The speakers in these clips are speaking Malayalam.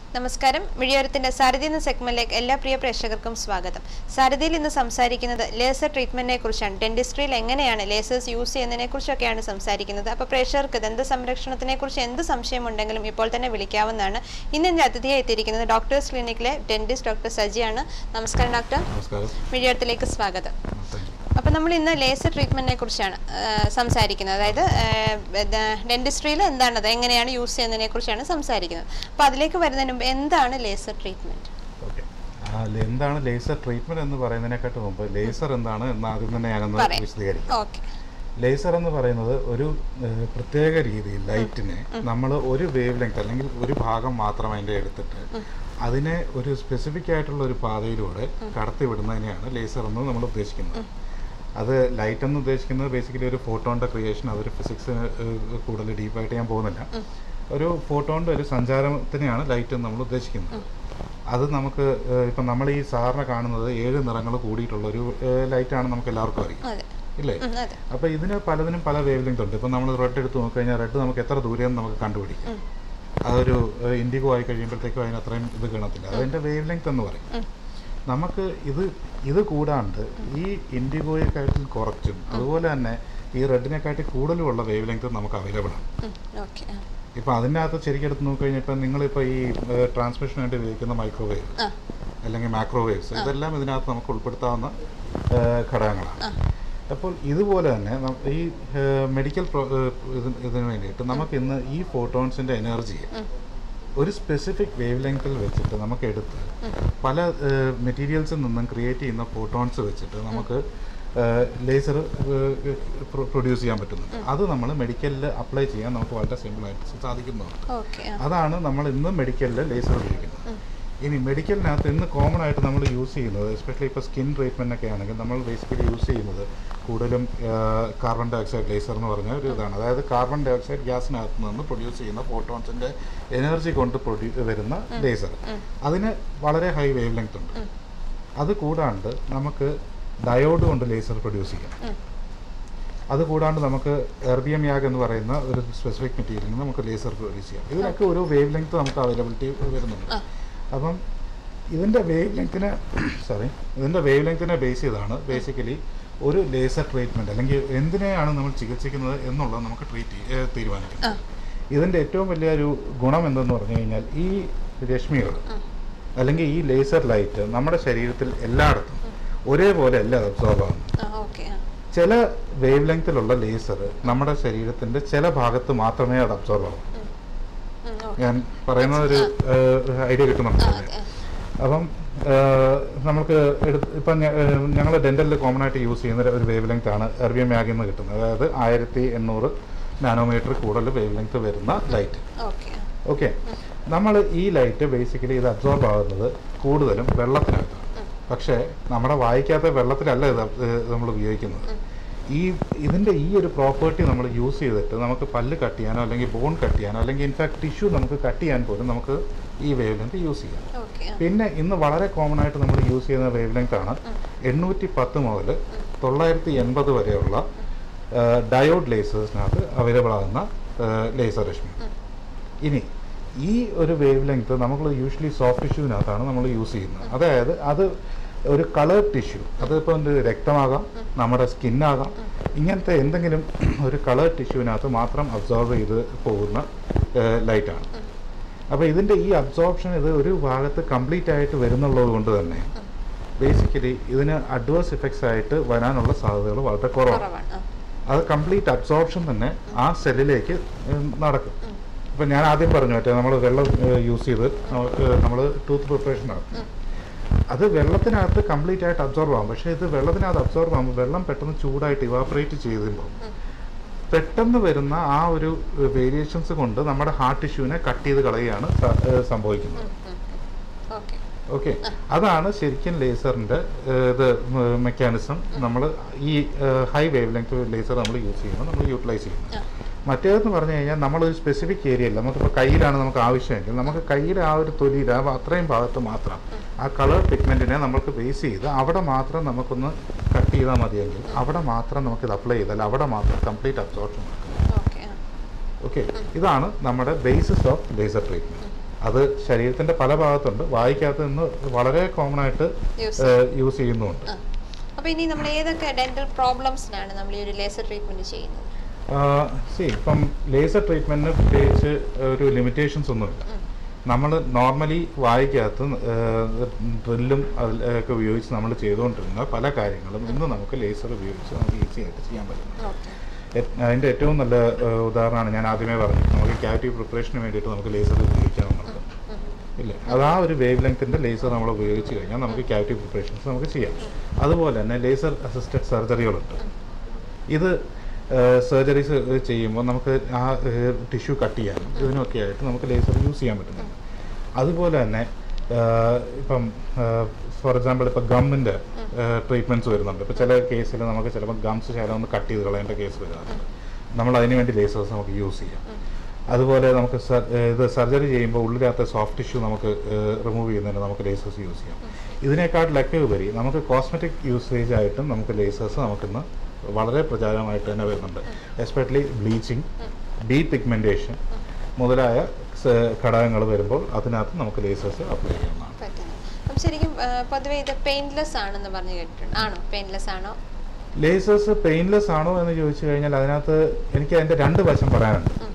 നമസ്കാരം മിഴിയോരത്തിന്റെ സാരഥി എന്ന സെഗ്മെന്റിലേക്ക് എല്ലാ പ്രിയ പ്രേക്ഷകർക്കും സ്വാഗതം സാരഥിയിൽ ഇന്ന് സംസാരിക്കുന്നത് ലേസർ ട്രീറ്റ്മെന്റിനെ കുറിച്ചാണ് ഡെന്റിസ്ട്രിയിൽ എങ്ങനെയാണ് ലേസേഴ്സ് യൂസ് ചെയ്യുന്നതിനെ കുറിച്ചൊക്കെയാണ് സംസാരിക്കുന്നത് അപ്പോൾ പ്രേക്ഷകർക്ക് ദന്ത സംരക്ഷണത്തിനെ കുറിച്ച് എന്ത് സംശയമുണ്ടെങ്കിലും ഇപ്പോൾ തന്നെ വിളിക്കാവുന്നതാണ് ഇന്ന് എൻ്റെ അതിഥിയായി എത്തിയിരിക്കുന്നത് ഡോക്ടേഴ്സ് ക്ലിനിക്കിലെ ഡെന്റിസ്റ്റ് ഡോക്ടർ സജിയാണ് നമസ്കാരം ഡോക്ടർ നമസ്കാരം മിഴിയോരത്തിലേക്ക് സ്വാഗതം താങ്ക് യു. അപ്പോൾ നമ്മൾ ഇന്ന് ലേസർ ട്രീറ്റ്മെന്റിനെ കുറിച്ചാണ് ആ, സംസാരിക്കുന്നത് അതായത് ഡെന്റിസ്ട്രിയിൽ എന്താണത് എങ്ങനെയാണ് യൂസ് ചെയ്യുന്നതിനെ കുറിച്ചാണ് സംസാരിക്കുന്നത് അപ്പോൾ അതിലേക്ക് വരുന്നതിന് മുമ്പ് എന്താണ് ലേസർ ട്രീറ്റ്മെന്റ് ഓക്കെ ആ, ല- എന്താണ് ലേസർ ട്രീറ്റ്മെന്റ് എന്ന് പറയുന്നതിനെക്കാട്ട് മുമ്പ് ലേസർ എന്താണ് എന്ന് ആദ്യം തന്നെ ഞാനൊന്ന് പറയാം. വിശദീകരിക്കാം ഓക്കെ ലേസർ എന്ന് പറയുന്നത് ഒരു ഏഹ്, പ്രത്യേക രീതിയിൽ ലൈറ്റിനെ നമ്മൾ ഒരു വേവ് ലെങ്ത് അല്ലെങ്കിൽ ഒരു ഭാഗം മാത്രം അതിൻ്റെ എടുത്തിട്ട് അതിനെ ഒരു സ്പെസിഫിക് ആയിട്ടുള്ള ഒരു പാതയിലൂടെ കടത്തി വിടുന്നതിനെയാണ് ലേസർ എന്ന് നമ്മൾ ഉദ്ദേശിക്കുന്നത് അത് ലൈറ്റ് എന്ന് ഉദ്ദേശിക്കുന്നത് ബേസിക്കലി ഒരു ഫോട്ടോണിൻ്റെ ക്രിയേഷൻ അതൊരു ഫിസിക്സ് കൂടുതൽ ഡീപ്പായിട്ട് ഞാൻ പോകുന്നില്ല ഒരു ഫോട്ടോണിൻ്റെ ഒരു സഞ്ചാരത്തിനെയാണ് ലൈറ്റ് എന്ന് നമ്മൾ ഉദ്ദേശിക്കുന്നത് അത് നമുക്ക് ഏഹ്, ഇപ്പം നമ്മൾ ഈ സാധാരണ കാണുന്നത് ഏഴ് നിറങ്ങൾ കൂടിയിട്ടുള്ള ഒരു ലൈറ്റാണ് നമുക്ക് എല്ലാവർക്കും അറിയാം അതെ ഇല്ലേ ഉം, അതെ അപ്പോൾ ഇതിന് പലതിനും പല വേവ് ലെങ്ത് ഉണ്ട് ഇപ്പം നമ്മൾ റെഡ് എടുത്ത് നോക്കിക്കഴിഞ്ഞാൽ റെഡ് നമുക്ക് എത്ര ദൂരം നമുക്ക് കണ്ടുപിടിക്കാം ഉം. അതൊരു ഇൻഡിഗോ ആയി കഴിയുമ്പോഴത്തേക്കും അതിന് അത്രയും ഇത് കാണത്തില്ല അതിൻ്റെ വേവ് ലെങ്ത് എന്ന് പറയും ഉം. നമുക്ക് ഇത് ഇത് കൂടാണ്ട് ഈ ഇൻഡിഗോയെക്കാട്ടിൽ കുറച്ചും അതുപോലെ തന്നെ ഈ റെഡിനെക്കാട്ടിൽ കൂടുതലുമുള്ള വേവ് ലെങ്ത് നമുക്ക് അവൈലബിൾ ആണ് ഉം, ഓക്കെ ആ. ഇപ്പം അതിനകത്ത് ശരിക്കും എടുത്ത് നോക്കിക്കഴിഞ്ഞാൽ ഇപ്പം നിങ്ങളിപ്പോൾ ഈ ട്രാൻസ്മിഷൻ വേണ്ടി ഉപയോഗിക്കുന്ന മൈക്രോവേവ് ആ അല്ലെങ്കിൽ മാക്രോവേവ്സ് ഇതെല്ലാം ഇതിനകത്ത് നമുക്ക് ഉൾപ്പെടുത്താവുന്ന ആ, ഘടകങ്ങളാണ് ആ. അപ്പോൾ ഇതുപോലെ തന്നെ നം- ഈ മെഡിക്കൽ ഇതിന് വേണ്ടിയിട്ട് നമുക്ക് ഇന്ന് ഈ ഫോട്ടോൺസിൻ്റെ എനർജിയെ ഉം. ഒരു സ്പെസിഫിക് വേവ് ലെങ്തിൽ വെച്ചിട്ട് നമുക്ക് എടുത്ത് പല മെറ്റീരിയൽസിൽ നിന്നും ക്രിയേറ്റ് ചെയ്യുന്ന ഫോട്ടോൺസ് വെച്ചിട്ട് നമുക്ക് ലേസർ പ്രൊഡ്യൂസ് ചെയ്യാൻ പറ്റുന്നുണ്ട് അത് നമ്മൾ മെഡിക്കലിൽ അപ്ലൈ ചെയ്യാൻ നമുക്ക് വളരെ സിമ്പിളായിട്ട് സാധിക്കുന്നതാണ് ഓക്കെ ആ. അതാണ് നമ്മൾ ഇന്ന് മെഡിക്കലിൽ ലേസർ ഉപയോഗിക്കുന്നത് ഇനി മെഡിക്കലിനകത്ത് ഇന്ന് കോമൺ ആയിട്ട് നമ്മൾ യൂസ് ചെയ്യുന്നത് എസ്പെഷ്യലി ഇപ്പോൾ സ്കിൻ ട്രീറ്റ്മെൻ്റ് ഒക്കെ ആണെങ്കിൽ നമ്മൾ ബേസിക്കലി യൂസ് ചെയ്യുന്നത് കൂടുതലും കാർബൺ ഡൈ ഓക്സൈഡ് ലേസർ എന്ന് പറഞ്ഞ ഒരു ഇതാണ് അതായത് കാർബൺ ഡൈ ഓക്സൈഡ് ഗ്യാസിനകത്ത് നിന്ന് പ്രൊഡ്യൂസ് ചെയ്യുന്ന ഫോട്ടോൺസിൻ്റെ എനർജി കൊണ്ട് പ്രൊഡ്യൂ വരുന്ന ലേസർ അതിന് വളരെ ഹൈ വേവ് ലെങ്ത് ഉണ്ട് അത് കൂടാണ്ട് നമുക്ക് ഡയോഡ് കൊണ്ട് ലേസർ പ്രൊഡ്യൂസ് ചെയ്യാം ഉം. അത് കൂടാണ്ട് നമുക്ക് എർബിയം യാഗ് എന്ന് പറയുന്ന ഒരു സ്പെസിഫിക് മെറ്റീരിയലിന് നമുക്ക് ലേസർ പ്രൊഡ്യൂസ് ചെയ്യാം ഇതിനൊക്കെ ഒരു വേവ് ലെങ്ത് നമുക്ക് അവൈലബിലിറ്റി വരുന്നുണ്ട് ആ. അപ്പം ഇതിൻ്റെ വേവ് ലെങ്തിനെ സോറി ഇതിൻ്റെ വേവ് ലെങ്തിനെ ബേസ് ചെയ്താണ് ബേസിക്കലി ഒരു ലേസർ ട്രീറ്റ്മെൻറ്റ് അല്ലെങ്കിൽ എന്തിനെയാണ് നമ്മൾ ചികിത്സിക്കുന്നത് എന്നുള്ളത് നമുക്ക് ട്രീറ്റ് തീരുമാനിക്കുന്നത് ഇതിൻ്റെ ഏറ്റവും വലിയ ഒരു ഗുണം എന്തെന്ന് പറഞ്ഞു കഴിഞ്ഞാൽ ഈ രശ്മികൾ അല്ലെങ്കിൽ ഈ ലേസർ ലൈറ്റ് നമ്മുടെ ശരീരത്തിൽ എല്ലായിടത്തും ഒരേപോലെ അല്ല അത് അബ്സോർബ് ആവുന്നത് ആ ഓക്കെ ആ. ചില വേവ് ലെങ്തിലുള്ള ലേസർ നമ്മുടെ ശരീരത്തിൻ്റെ ചില ഭാഗത്ത് മാത്രമേ അത് അബ്സോർബ് ആവൂ ഉം, ഓക്കെ. ഞാൻ പറയുന്ന ഒരു ഐഡിയ കിട്ടുന്നുണ്ട് ആ, അതെ, ആ. അപ്പം നമുക്ക് എടുത്ത് ഇപ്പം ഞങ്ങൾ ഡെൻറ്റലിൽ കോമൺ ആയിട്ട് യൂസ് ചെയ്യുന്ന ഒരു വേവ് ലെങ്ത് ആണ് എർബിയ മ്യാഗിൽ നിന്ന് കിട്ടുന്നത് അതായത് ആയിരത്തി എണ്ണൂറ് നാനോമീറ്റർ കൂടുതൽ വേവ് ലെങ്ത് വരുന്ന ലൈറ്റ് ഓക്കെ ആ. ഓക്കെ നമ്മൾ ഈ ലൈറ്റ് ബേസിക്കലി ഇത് അബ്സോർബ് ആകുന്നത് കൂടുതലും വെള്ളത്തിനകത്താണ് പക്ഷേ നമ്മുടെ വായിക്കാത്ത വെള്ളത്തിലല്ല ഇത് നമ്മൾ ഉപയോഗിക്കുന്നത് ഈ ഇതിൻ്റെ ഈ ഒരു പ്രോപ്പർട്ടി നമ്മൾ യൂസ് ചെയ്തിട്ട് നമുക്ക് പല്ല് കട്ട് ചെയ്യാനോ അല്ലെങ്കിൽ ബോൺ കട്ട് ചെയ്യാനോ അല്ലെങ്കിൽ ഇൻഫാക്ട് ടിഷ്യൂ നമുക്ക് കട്ട് ചെയ്യാൻ പോലും നമുക്ക് ഈ വേവ് ലെങ്ത് യൂസ് ചെയ്യാം ഓക്കെ ആ. പിന്നെ ഇന്ന് വളരെ കോമൺ ആയിട്ട് നമ്മൾ യൂസ് ചെയ്യുന്ന വേവ് ലെങ്ത് ആണ് എണ്ണൂറ്റി പത്ത് മുതൽ തൊള്ളായിരത്തി എൺപത് വരെയുള്ള ഡയോഡ് ലേസേഴ്സിനകത്ത് അവൈലബിൾ ആകുന്ന ലേസർ രശ്മി ഇനി ഈ ഒരു വേവ് ലെങ്ത് നമ്മൾ യൂഷ്വലി സോഫ്റ്റ് ടിഷ്യൂവിനകത്താണ് നമ്മൾ യൂസ് ചെയ്യുന്നത് അതായത് അത് ഒരു കളർ ടിഷ്യൂ അതിപ്പോൾ എന്ത് രക്തമാകാം നമ്മുടെ സ്കിന്നാകാം ഇങ്ങനത്തെ എന്തെങ്കിലും ഒരു കളർ ടിഷ്യൂവിനകത്ത് മാത്രം അബ്സോർബ് ചെയ്ത് പോകുന്ന ലൈറ്റാണ് അപ്പോൾ ഇതിൻ്റെ ഈ അബ്സോർപ്ഷൻ ഇത് ഒരു ഭാഗത്ത് കംപ്ലീറ്റ് ആയിട്ട് വരുന്നുള്ളത് കൊണ്ട് തന്നെ ബേസിക്കലി ഇതിന് അഡ്വേഴ്സ് ഇഫക്ട്സ് ആയിട്ട് വരാനുള്ള സാധ്യതകൾ വളരെ കുറവാണ് കുറവാണ് ആ. അത് കംപ്ലീറ്റ് അബ്സോർപ്ഷൻ തന്നെ ആ സെല്ലിലേക്ക് നടക്കും ഇപ്പം ഞാൻ ആദ്യം പറഞ്ഞു മറ്റേ നമ്മൾ വെള്ളം യൂസ് ചെയ്ത് നമ്മൾ ടൂത്ത് പ്രിപ്പറേഷൻ നടത്തും അത് വെള്ളത്തിനകത്ത് കംപ്ലീറ്റ് ആയിട്ട് അബ്സോർബ് ആകും പക്ഷേ ഇത് വെള്ളത്തിനകത്ത് അബ്സോർബ് ആകുമ്പോൾ വെള്ളം പെട്ടെന്ന് ചൂടായിട്ട് ഇവാപ്പറേറ്റ് ചെയ്യുമ്പോൾ പെട്ടെന്ന് വരുന്ന ആ ഒരു വേരിയേഷൻസ് കൊണ്ട് നമ്മുടെ ഹാർട്ട് ടിഷ്യൂവിനെ കട്ട് ചെയ്ത് കളയുകയാണ് സ- ഏഹ് സംഭവിക്കുന്നത് ഉം, ഉം, ഉം. ഓക്കെ ഓക്കെ അതാണ് ശരിക്കും ലേസറിൻ്റെ ഇത് മെക്കാനിസം നമ്മൾ ഈ ഹൈ വേവ് ലെങ്ത് ലേസർ നമ്മൾ യൂസ് ചെയ്യുമ്പോൾ നമ്മൾ യൂട്ടിലൈസ് ചെയ്യുന്നത് ആ. മറ്റേതെന്ന് പറഞ്ഞു കഴിഞ്ഞാൽ നമ്മളൊരു സ്പെസിഫിക് ഏരിയയിൽ നമുക്കിപ്പോൾ കയ്യിലാണ് നമുക്ക് ആവശ്യമെങ്കിൽ നമുക്ക് കയ്യിലെ ആ ഒരു തൊലിയിൽ ആ അത്രയും ഭാഗത്ത് മാത്രം ആ കളർ പിഗ്മെൻറ്റിനെ നമുക്ക് ബേസ് ചെയ്ത് അവിടെ മാത്രം നമുക്കൊന്ന് കട്ട് ചെയ്താൽ മതിയെങ്കിൽ അവിടെ മാത്രം നമുക്കിത് അപ്ലൈ ചെയ്താൽ അവിടെ മാത്രം കംപ്ലീറ്റ് അബ്സോർപ്ഷൻ നടക്കും ഓക്കെ ആ. ഓക്കെ ഇതാണ് നമ്മുടെ ബേസിസ് ഓഫ് ലേസർ ട്രീറ്റ്മെൻറ്റ് അത് ശരീരത്തിൻ്റെ പല ഭാഗത്തുണ്ട് വായിക്കകത്ത് നിന്ന് വളരെ കോമൺ ആയിട്ട് യൂസ് യൂസ് ചെയ്യുന്നുമുണ്ട് ആ അപ്പോൾ ഇനി നമ്മൾ ഏതൊക്കെ ഡെന്റൽ പ്രോബ്ലംസിനാണ് നമ്മൾ ഈ ഒരു ലേസർ ട്രീറ്റ്മെന്റ് ചെയ്യുന്നത് സി ഇപ്പം ലേസർ ട്രീറ്റ്മെൻറ്റിന് പ്രത്യേകിച്ച് ഒരു ലിമിറ്റേഷൻസ് ഒന്നുമില്ല ഉം. നമ്മൾ നോർമലി വായിക്കകത്ത് ഡ്രില്ലും ഒക്കെ ഉപയോഗിച്ച് നമ്മൾ ചെയ്തുകൊണ്ടിരുന്ന പല കാര്യങ്ങളും ഇന്ന് നമുക്ക് ലേസർ ഉപയോഗിച്ച് നമുക്ക് ഈസി ആയിട്ട് ചെയ്യാൻ പറ്റും ഓക്കെ എ- അതിൻ്റെ ഏറ്റവും നല്ല ഏഹ്, ഉദാഹരണമാണ് ഞാൻ ആദ്യമേ പറഞ്ഞത് നമുക്ക് ക്യാവിറ്റി പ്രിപ്പറേഷന് വേണ്ടിയിട്ട് നമുക്ക് ലേസർ ഉപയോഗിക്കാവുന്നതാണ് ഇല്ലേ അത് ആ ഒരു വേവ് ലെങ്ത്തിൻ്റെ ലേസർ നമ്മൾ ഉപയോഗിച്ച് കഴിഞ്ഞാൽ നമുക്ക് ക്യാവിറ്റി പ്രിപ്പറേഷൻസ് നമുക്ക് ചെയ്യാം അതുപോലെ തന്നെ ലേസർ അസിസ്റ്റഡ് സർജറികളുണ്ട് ഇത് സർജറീസ് ചെയ്യുമ്പോൾ നമുക്ക് ആ ടിഷ്യൂ കട്ട് ചെയ്യാനും ഇതിനൊക്കെ ആയിട്ട് നമുക്ക് ലേസർ യൂസ് ചെയ്യാൻ പറ്റുന്നുണ്ട് അതുപോലെ തന്നെ ഏഹ്, ഇപ്പം ഫോർ എക്സാമ്പിൾ ഇപ്പോൾ ഗമ്മിൻ്റെ ട്രീറ്റ്മെൻറ്റ്സ് വരുന്നുണ്ട് ഇപ്പോൾ ചില കേസിൽ നമുക്ക് ചിലപ്പോൾ ഗംസ് ശകലം ഒന്ന് കട്ട് ചെയ്ത് കളയേണ്ട കേസ് വരാറുണ്ട് നമ്മൾ അതിന് വേണ്ടി ലേസേഴ്സ് നമുക്ക് യൂസ് ചെയ്യാം അതുപോലെ നമുക്ക് സർ- ഏഹ് ഇത് സർജറി ചെയ്യുമ്പോൾ ഉള്ളിനകത്തെ സോഫ്റ്റ് ടിഷ്യൂ നമുക്ക് റിമൂവ് ചെയ്യുന്നതിന് നമുക്ക് ലേസേഴ്സ് യൂസ് ചെയ്യാം ഇതിനേക്കാട്ടിലൊക്കെ ഉപരി നമുക്ക് കോസ്മെറ്റിക് യൂസേജ് ആയിട്ടും നമുക്ക് ലേസേഴ്സ് നമുക്കിന്ന് വളരെ പ്രചാരമായിട്ട് തന്നെ വരുന്നുണ്ട് എസ്പെഷ്യലി ബ്ലീച്ചിങ് ഡീ പിഗ്മെൻറ്റേഷൻ മുതലായ ഘടകങ്ങൾ വരുമ്പോൾ അതിനകത്ത് നമുക്ക് ലേസേഴ്സ് അപ്ലൈ ചെയ്യാവുന്നതാണ് പറ്റുന്നത് അപ്പം ശരിക്കും ആ, പൊതുവെ ഇത് പെയിൻലെസ് ആണെന്ന് പറഞ്ഞു കേട്ടിട്ടുണ്ട് ആണോ പെയിൻലെസ് ആണോ ലേസേഴ്സ് പെയിൻലെസ് ആണോ എന്ന് ചോദിച്ചു കഴിഞ്ഞാൽ അതിനകത്ത് എനിക്ക് അതിൻ്റെ രണ്ട് വശം പറയാനുണ്ട് ഉം.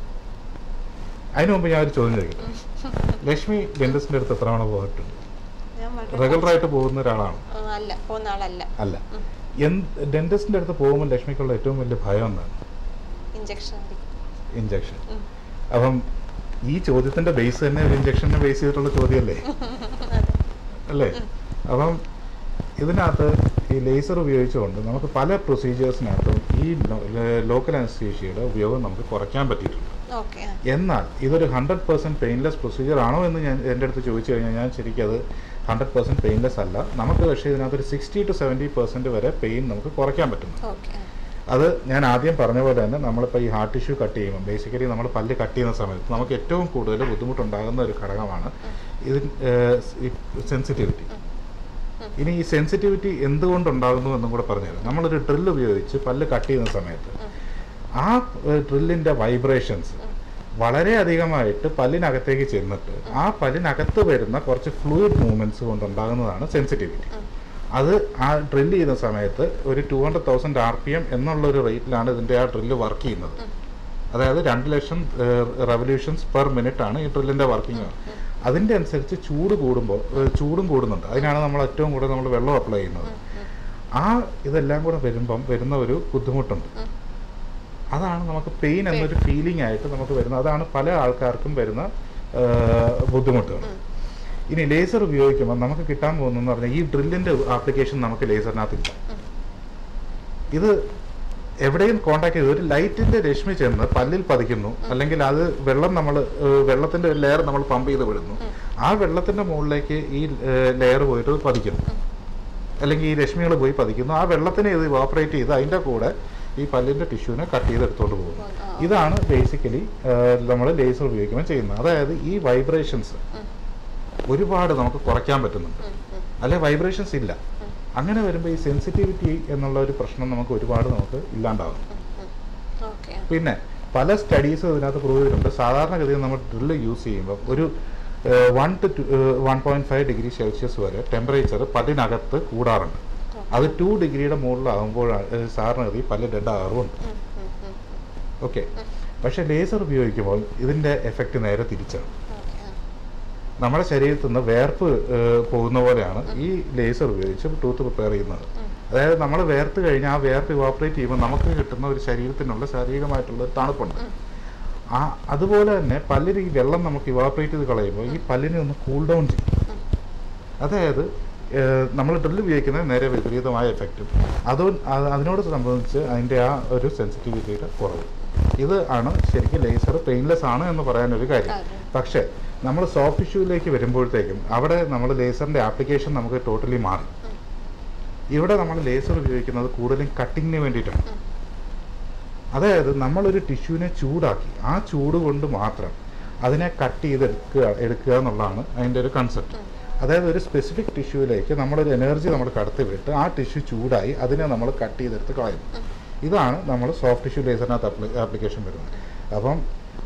അതിനു മുമ്പ് ഞാൻ ഒരു ചോദ്യം ചോദിക്കട്ടെ ലക്ഷ്മി ഡെന്റിസ്റ്റിൻ്റെ അടുത്ത് എത്ര തവണ പോയിട്ടുണ്ട് ഞാൻ വളരെ റെഗുലറായിട്ട് പോകുന്ന ഒരാളാണ് ആ, അല്ല പോകുന്ന ആളല്ല അല്ല ഉം. എന്ത് ഡെന്റിസ്റ്റിൻ്റെ അടുത്ത് പോകുമ്പോൾ ലക്ഷ്മിക്കുള്ള ഏറ്റവും വലിയ ഭയം എന്താണ് ഇഞ്ചക്ഷൻ ഇഞ്ചക്ഷൻ അപ്പം ഈ ചോദ്യത്തിന്റെ ബേസ് തന്നെ ഒരു ഇഞ്ചക്ഷനെ ബേസ് ചെയ്തിട്ടുള്ള ചോദ്യമല്ലേ അല്ലേ അപ്പം ഇതിനകത്ത് ഈ ലേസർ ഉപയോഗിച്ചുകൊണ്ട് നമുക്ക് പല പ്രൊസീജിയേഴ്സിനകത്തും ഈ ലോക്കൽ അനസ്തീഷ്യയുടെ ഉപയോഗം നമുക്ക് കുറയ്ക്കാൻ പറ്റിയിട്ടുണ്ട് ഓക്കെ എന്നാൽ ഇതൊരു ഹൺഡ്രഡ് പെർസെൻറ്റ് പെയിൻലെസ് പ്രൊസീജിയർ ആണോ എന്ന് ഞാൻ എൻ്റെ അടുത്ത് ചോദിച്ചു കഴിഞ്ഞാൽ ഞാൻ ശരിക്കും അത് ഹൺഡ്രഡ് പെർസെൻറ്റ് പെയിൻലെസ് അല്ല നമുക്ക് പക്ഷേ ഇതിനകത്ത് ഒരു സിക്സ്റ്റി ടു സെവൻറ്റി പെർസെൻറ്റ് വരെ പെയിൻ നമുക്ക് കുറയ്ക്കാൻ പറ്റുന്നു ഓക്കെ അത് ഞാൻ ആദ്യം പറഞ്ഞ പോലെ തന്നെ നമ്മളിപ്പോൾ ഈ ഹാർട്ട് ടിഷ്യൂ കട്ട് ചെയ്യുമ്പോൾ ബേസിക്കലി നമ്മൾ പല്ല് കട്ട് ചെയ്യുന്ന സമയത്ത് നമുക്ക് ഏറ്റവും കൂടുതൽ ബുദ്ധിമുട്ടുണ്ടാകുന്ന ഒരു ഘടകമാണ് ഇതിൻ സെൻസിറ്റിവിറ്റി ഇനി ഈ സെൻസിറ്റിവിറ്റി എന്തുകൊണ്ടുണ്ടാകുന്നു എന്നും കൂടെ പറഞ്ഞുതരാം നമ്മളൊരു ഡ്രിൽ ഉപയോഗിച്ച് പല്ല് കട്ട് ചെയ്യുന്ന സമയത്ത് ആ ഡ്രില്ലിൻ്റെ വൈബ്രേഷൻസ് വളരെ അധികമായിട്ട് പല്ലിനകത്തേക്ക് ചെന്നിട്ട് ആ പല്ലിനകത്ത് വരുന്ന കുറച്ച് ഫ്ലൂയിഡ് മൂവ്മെൻറ്റ്സ് കൊണ്ടുണ്ടാകുന്നതാണ് സെൻസിറ്റിവിറ്റി അത് ആ ഡ്രില്ല് ചെയ്യുന്ന സമയത്ത് ഒരു two hundred thousand R P M എന്നുള്ള ഒരു റേറ്റിലാണ് ഇതിൻ്റെ ആ ഡ്രില്ല് വർക്ക് ചെയ്യുന്നത് അതായത് രണ്ട് ലക്ഷം റെവല്യൂഷൻസ് പെർ മിനിറ്റ് ആണ് ഈ ഡ്രില്ലിൻ്റെ വർക്കിംഗ് അതിൻ്റെ അനുസരിച്ച് ചൂട് കൂടുമ്പോൾ ഏഹ്, ചൂടും കൂടുന്നുണ്ട് അതിനാണ് നമ്മൾ ഏറ്റവും കൂടുതൽ നമ്മൾ വെള്ളം അപ്ലൈ ചെയ്യുന്നത് ആ ഇതെല്ലാം കൂടെ വരുമ്പം വരുന്ന ഒരു ബുദ്ധിമുട്ടുണ്ട് അതാണ് നമുക്ക് പെയിൻ എന്നൊരു ഫീലിംഗ് ആയിട്ട് നമുക്ക് വരുന്നത് അതാണ് പല ആൾക്കാർക്കും വരുന്ന ഏഹ്, ബുദ്ധിമുട്ടുകൾ ഇനി ലേസർ ഉപയോഗിക്കുമ്പോൾ നമുക്ക് കിട്ടാൻ പോകുന്നതെന്ന് പറഞ്ഞാൽ ഈ ഡ്രില്ലിൻ്റെ ആപ്ലിക്കേഷൻ നമുക്ക് ലേസറിനകത്തില്ല ഇത് എവിടെയും കോണ്ടാക്ട് ചെയ്ത് ഒരു ലൈറ്റിന്റെ രശ്മി ചെന്ന് പല്ലിൽ പതിക്കുന്നു അല്ലെങ്കിൽ അത് വെള്ളം നമ്മൾ വെള്ളത്തിന്റെ ഒരു ലെയർ നമ്മൾ പമ്പ് ചെയ്ത് വിടുന്നു ആ വെള്ളത്തിന്റെ മുകളിലേക്ക് ഈ ലെയർ പോയിട്ട് പതിക്കുന്നു അല്ലെങ്കിൽ ഈ രശ്മികൾ പോയി പതിക്കുന്നു ആ വെള്ളത്തിനെ ഇത് ഇവാപ്പറേറ്റ് ചെയ്ത് അതിന്റെ കൂടെ ഈ പല്ലിന്റെ ടിഷ്യൂവിനെ കട്ട് ചെയ്ത് എടുത്തോണ്ട് പോകുന്നു ആ. ഇതാണ് ബേസിക്കലി നമ്മൾ ലേസർ ഉപയോഗിക്കുമ്പോൾ ചെയ്യുന്നത് അതായത് ഈ വൈബ്രേഷൻസ് ഒരുപാട് നമുക്ക് കുറയ്ക്കാൻ പറ്റുന്നുണ്ട് അല്ലെ വൈബ്രേഷൻസ് ഇല്ല അങ്ങനെ വരുമ്പോൾ ഈ സെൻസിറ്റിവിറ്റി എന്നുള്ള ഒരു പ്രശ്നം നമുക്ക് ഒരുപാട് നമുക്ക് ഇല്ലാണ്ടാവും ഓക്കെ പിന്നെ പല സ്റ്റഡീസും ഇതിനകത്ത് പ്രൂവ് ചെയ്തിട്ടുണ്ട് സാധാരണഗതിയിൽ നമ്മൾ ഡ്രില്ല് യൂസ് ചെയ്യുമ്പോൾ ഒരു one two one point five degree Celsius വരെ ടെമ്പറേച്ചർ പല്ലിനകത്ത് കൂടാറുണ്ട് അത് ടു ഡിഗ്രിയുടെ മുകളിലാകുമ്പോഴാണ് സാധാരണഗതി പല്ല് ഡെഡ് ആകാറുമുണ്ട് ഓക്കെ പക്ഷേ ലേസർ ഉപയോഗിക്കുമ്പോൾ ഇതിൻ്റെ എഫക്റ്റ് നേരെ തിരിച്ചാണ് നമ്മുടെ ശരീരത്തിൽ നിന്ന് വേർപ്പ് ഏഹ്, പോകുന്ന പോലെയാണ് ഈ ലേസർ ഉപയോഗിച്ച് ടൂത്ത് പ്രിപ്പയർ ചെയ്യുന്നത് അതായത് നമ്മൾ വേർത്ത് കഴിഞ്ഞാൽ ആ വേർപ്പ് ഇവാപ്പറേറ്റ് ചെയ്യുമ്പോൾ നമുക്ക് കിട്ടുന്ന ഒരു ശരീരത്തിനുള്ള ശാരീരികമായിട്ടുള്ള ഒരു തണുപ്പുണ്ട് ആ അതുപോലെ തന്നെ പല്ലിന് ഈ വെള്ളം നമുക്ക് ഇവാപ്പറേറ്റ് ചെയ്ത് കളയുമ്പോൾ ഈ പല്ലിനെ ഒന്ന് കൂൾ ഡൗൺ ചെയ്യും അതായത് നമ്മൾ ഡ്രിൽ ഉപയോഗിക്കുന്നത് നേരെ വിപരീതമായ എഫക്റ്റും അത് അത് അതിനോട് സംബന്ധിച്ച് അതിൻ്റെ ആ ഒരു സെൻസിറ്റിവിറ്റിയുടെ കുറവ് ഇത് ആണ് ശരിക്കും ലേസർ പെയിൻലെസ് ആണ് എന്ന് പറയാനൊരു കാര്യം കാര്യം. പക്ഷേ നമ്മൾ സോഫ്റ്റ് ടിഷ്യൂവിലേക്ക് വരുമ്പോഴത്തേക്കും അവിടെ നമ്മൾ ലേസറിൻ്റെ ആപ്ലിക്കേഷൻ നമുക്ക് ടോട്ടലി മാറി ഇവിടെ നമ്മൾ ലേസർ ഉപയോഗിക്കുന്നത് കൂടുതലും കട്ടിങ്ങിന് വേണ്ടിയിട്ടാണ് അതായത് നമ്മളൊരു ടിഷ്യൂവിനെ ചൂടാക്കി ആ ചൂട് കൊണ്ട് മാത്രം അതിനെ കട്ട് ചെയ്തെടുക്കുക എടുക്കുക എന്നുള്ളതാണ് അതിൻ്റെ ഒരു കൺസെപ്റ്റ് അതായത് ഒരു സ്പെസിഫിക് ടിഷ്യൂവിലേക്ക് നമ്മളൊരു എനർജി നമ്മൾ കടത്തി വിട്ട് ആ ടിഷ്യൂ ചൂടായി അതിനെ നമ്മൾ കട്ട് ചെയ്തെടുത്ത് കളയുന്നു ഇതാണ് നമ്മൾ സോഫ്റ്റ് ടിഷ്യൂ ലേസറിനകത്ത് ആപ്ലിക്കേഷൻ വരുന്നത് അപ്പം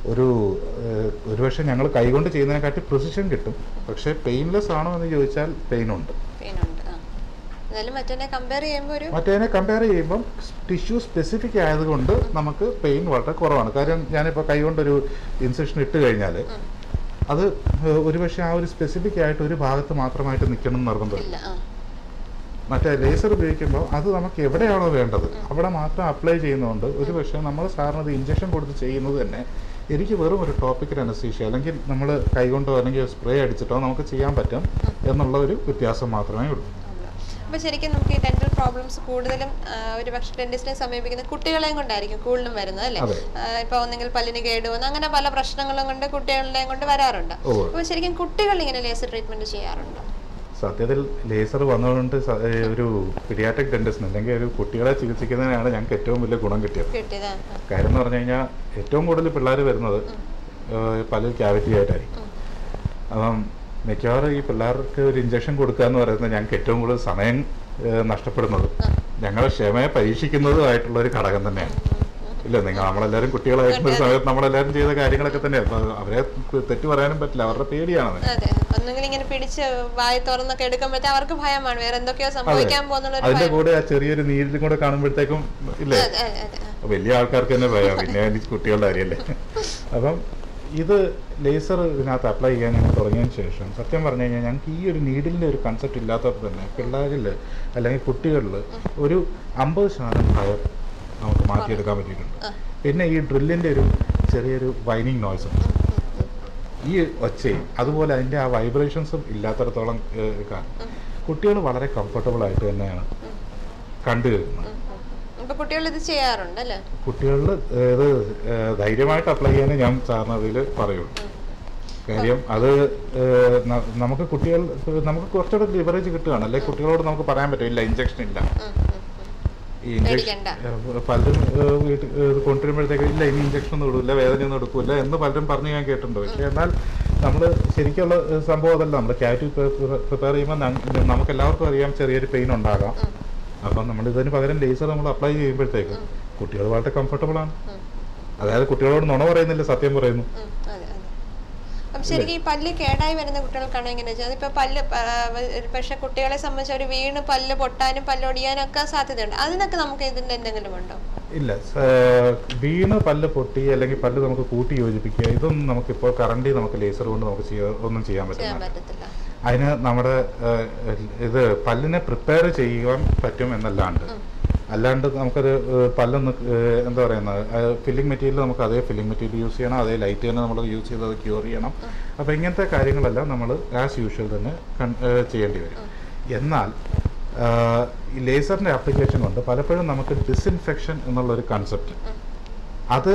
ഒരു ഏഹ്, ഒരുപക്ഷെ ഞങ്ങൾ കൈകൊണ്ട് ചെയ്യുന്നതിനെക്കാട്ടി പ്രിസിഷൻ കിട്ടും പക്ഷേ പെയിൻലെസ് ആണോ എന്ന് ചോദിച്ചാൽ പെയിൻ ഉണ്ട് പെയിനുണ്ട് ആ എന്നാലും മറ്റേ കമ്പയർ ചെയ്യുമ്പോൾ ഒരു മറ്റേതിനെ കമ്പയർ ചെയ്യുമ്പം ടിഷ്യൂ സ്പെസിഫിക് ആയതുകൊണ്ട് നമുക്ക് പെയിൻ വളരെ കുറവാണ് കാര്യം ഞാനിപ്പോൾ കൈകൊണ്ടൊരു ഇൻസെഷൻ ഇട്ട് കഴിഞ്ഞാൽ അത് ഏഹ്, ഒരുപക്ഷെ ആ ഒരു സ്പെസിഫിക് ആയിട്ട് ഒരു ഭാഗത്ത് മാത്രമായിട്ട് നിൽക്കണം എന്ന് നിർബന്ധമില്ല ഇല്ല ആ മറ്റേ ലേസർ ഉപയോഗിക്കുമ്പോൾ അത് നമുക്ക് എവിടെയാണോ വേണ്ടത് അവിടെ മാത്രം അപ്ലൈ ചെയ്യുന്നതുകൊണ്ട് ഒരു പക്ഷേ നമ്മൾ സാറിന് അത് ഇഞ്ചക്ഷൻ കൊടുത്ത് ചെയ്യുന്നത് തന്നെ എനിക്ക് വെറും ഒരു ടോപ്പിക്കൽ അനസ്തീഷ്യ അല്ലെങ്കിൽ നമ്മൾ കൈകൊണ്ടോ അല്ലെങ്കിൽ സ്പ്രേ അടിച്ചിട്ടോ നമുക്ക് ചെയ്യാൻ പറ്റും എന്നുള്ള ഒരു വ്യത്യാസം മാത്രമേ ഉള്ളൂ ഉള്ളൂ. അപ്പൊ ശരിക്കും നമുക്ക് ഈ ഡെന്റൽ പ്രോബ്ലംസ് കൂടുതലും ആ, ഒരു പക്ഷെ ഡെന്റിസ്റ്റിനെ സമീപിക്കുന്ന കുട്ടികളെയും കൊണ്ടായിരിക്കും കൂടുതലും വരുന്നത് അല്ലേ അതെ. ആ, ഇപ്പൊ ഒന്നെങ്കിൽ പല്ലിന് കേടുവന്ന് അങ്ങനെ പല പ്രശ്നങ്ങളും കൊണ്ട് കുട്ടികളുടെയും കൊണ്ട് വരാറുണ്ട് ഓ അപ്പൊ ശരിക്കും കുട്ടികൾ ഇങ്ങനെ ലേസർ ട്രീറ്റ്മെന്റ് ചെയ്യാറുണ്ടോ സത്യത്തിൽ ലേസർ വന്നതുകൊണ്ട് സ- ഏ, ഒരു പിഡിയാട്രിക് ഡെന്റിസ്റ്റിന് അല്ലെങ്കിൽ ഒരു കുട്ടികളെ ചികിത്സിക്കുന്നതിനാണ് ഞങ്ങൾക്ക് ഏറ്റവും വലിയ ഗുണം കിട്ടിയത് കിട്ടിയതാ ആ. കാര്യം എന്ന് പറഞ്ഞു കഴിഞ്ഞാൽ ഏറ്റവും കൂടുതൽ പിള്ളേർ വരുന്നത് ഏഹ് പല്ലിൽ ക്യാവിറ്റി ആയിട്ടായിരിക്കും അപ്പം മിക്കവാറും ഈ പിള്ളേർക്ക് ഒരു ഇഞ്ചക്ഷൻ കൊടുക്കുക എന്ന് പറയുന്നത് ഞങ്ങൾക്ക് ഏറ്റവും കൂടുതൽ സമയം ഏഹ് നഷ്ടപ്പെടുന്നത് ഞങ്ങളെ ക്ഷമയെ പരീക്ഷിക്കുന്നതുമായിട്ടുള്ള ഒരു ഘടകം തന്നെയാണ് ഇല്ല നിങ്ങൾ നമ്മളെല്ലാവരും കുട്ടികളായിരുന്ന ഒരു സമയത്ത് നമ്മളെല്ലാവരും ചെയ്ത കാര്യങ്ങളൊക്കെ തന്നെയാണ് അപ്പൊ അവരെ തെറ്റു പറയാനും പറ്റില്ല അവരുടെ പേടിയാണ് അതെ ഒന്നെങ്കിൽ ഇങ്ങനെ പിടിച്ച് വായി തുറന്നൊക്കെ എടുക്കുമ്പോഴത്തെ അവർക്ക് ഭയമാണ് വേറെ എന്തൊക്കെയോ സംഭവിക്കാൻ പോകുന്നുള്ള ഒരു അതിന്റെ ഭയം കൂടെ ആ ചെറിയൊരു നീരിലും കൂടെ കാണുമ്പോഴത്തേക്കും ഇല്ലേ അതെ അതെ അതെ ആ. വലിയ ആൾക്കാർക്ക് തന്നെ ഭയം പിന്നെ ഈ കുട്ടികളുടെ കാര്യമല്ലേ അപ്പം ഇത് ലേസർ ഇതിനകത്ത് അപ്ലൈ ചെയ്യാൻ ഞങ്ങൾ തുടങ്ങിയതിന് ശേഷം സത്യം പറഞ്ഞു കഴിഞ്ഞാൽ ഞങ്ങൾക്ക് ഈ ഒരു നീഡിലിൻ്റെ ഒരു കൺസെപ്റ്റ് ഇല്ലാത്തപ്പോൾ തന്നെ പിള്ളേരിൽ അല്ലെങ്കിൽ കുട്ടികളിൽ ഒരു അമ്പത് ശതമാനം ഭയം നമുക്ക് മാറ്റിയെടുക്കാൻ പറ്റിയിട്ടുണ്ട് ആ. പിന്നെ ഈ ഡ്രില്ലിൻ്റെ ഒരു ചെറിയൊരു വൈനിങ് നോയ്സ് ഉണ്ട് ഈ ഒച്ചയും അതുപോലെ അതിൻ്റെ ആ വൈബ്രേഷൻസും ഇല്ലാത്തടത്തോളം ഏഹ്, കാലം കുട്ടികൾ വളരെ കംഫർട്ടബിൾ ആയിട്ട് തന്നെയാണ് കണ്ടു വരുന്നത് ഇപ്പൊ കുട്ടികൾ ഇത് ചെയ്യാറുണ്ട് അല്ലേ കുട്ടികളിൽ ഇത് ഏഹ്, ധൈര്യമായിട്ട് അപ്ലൈ ചെയ്യാനേ ഞാൻ സാറിന് അതിൽ പറയുള്ളൂ കാര്യം അത് ഏഹ്, ന- നമുക്ക് കുട്ടികൾ നമുക്ക് കുറച്ചുകൂടെ ലിവറേജ് കിട്ടുകയാണ് അല്ലെങ്കിൽ കുട്ടികളോട് നമുക്ക് പറയാൻ പറ്റും ഇല്ല ഇഞ്ചക്ഷൻ ഇല്ല ഉം, ഉം, ഉം. ഈ ഇഞ്ചക്ഷൻ പേടിക്കണ്ട. പലരും ഏഹ്, വീട്ടിൽ ഏഹ്, കൊണ്ടുവരുമ്പോഴത്തേക്ക് ഇല്ല ഇനി ഇഞ്ചക്ഷൻ ഒന്നും ഇടില്ല വേദനയൊന്നും എടുക്കില്ല എന്ന് പലരും പറഞ്ഞ് ഞാൻ കേട്ടിട്ടുണ്ട് പക്ഷേ എന്നാൽ നമ്മൾ ശരിക്കുള്ള ഏഹ്, സംഭവം അതല്ല നമ്മൾ ക്യാറ്റ് പ്രിപ്പയർ ചെയ്യുമ്പോൾ നമുക്ക് എല്ലാവർക്കും അറിയാം ചെറിയൊരു പെയിൻ ഉണ്ടാകാം അപ്പം നമ്മൾ ഇതിന് പകരം ലേസർ നമ്മൾ അപ്ലൈ ചെയ്യുമ്പോഴത്തേക്ക് കുട്ടികൾ വളരെ കംഫർട്ടബിൾ ആണ് ഉം, അതായത് കുട്ടികളോട് നുണ പറയുന്നില്ല സത്യം പറയുന്നു ഉം, അതെ അതെ അപ്പം ശരിക്കും ഈ പല്ല് കേടായി വരുന്ന കുട്ടികൾക്കാണോ എങ്ങനെ വെച്ചാൽ അതിപ്പോ പല്ല് പ- ഒരു പക്ഷെ കുട്ടികളെ സംബന്ധിച്ച് ഒരു വീണ് പല്ല് പൊട്ടാനും പല്ലൊടിയാനും ഒക്കെ സാധ്യതയുണ്ട് അതിനൊക്കെ നമുക്ക് ഇതിന്റെ എന്തെങ്കിലും ഉണ്ടോ ഇല്ല സ- വീണ് പല്ല് പൊട്ടി അല്ലെങ്കിൽ പല്ല് നമുക്ക് കൂട്ടി യോജിപ്പിക്കുക ഇതൊന്നും നമുക്കിപ്പോൾ കറണ്ടി നമുക്ക് ലേസർ കൊണ്ട് നമുക്ക് ചെയ്യാ ഒന്നും ചെയ്യാൻ ചെയ്യാൻ പറ്റില്ല പറ്റത്തില്ല അതിന് നമ്മുടെ ഏഹ്, ഇത് പല്ലിനെ പ്രിപ്പയർ ചെയ്യാൻ പറ്റും എന്നല്ലാണ്ട് അല്ലാണ്ട് നമുക്കത് ഏഹ്, പല്ലൊന്ന് ഏഹ്, എന്താ പറയുന്നത് ഫില്ലിംഗ് മെറ്റീരിയൽ നമുക്ക് അതേ ഫില്ലിംഗ് മെറ്റീരിയൽ യൂസ് ചെയ്യണം അതേ ലൈറ്റ് തന്നെ നമ്മൾ യൂസ് ചെയ്ത് അത് ക്യൂർ ചെയ്യണം അപ്പോൾ ഇങ്ങനത്തെ കാര്യങ്ങളെല്ലാം നമ്മൾ ആസ് യൂഷ്വൽ തന്നെ കൺ- ഏഹ്, ചെയ്യേണ്ടി വരും എന്നാൽ ആഹ്, ഈ ലേസറിൻ്റെ ആപ്ലിക്കേഷൻ കൊണ്ട് പലപ്പോഴും നമുക്ക് ഡിസിൻഫെക്ഷൻ എന്നുള്ളൊരു കൺസെപ്റ്റ് അത്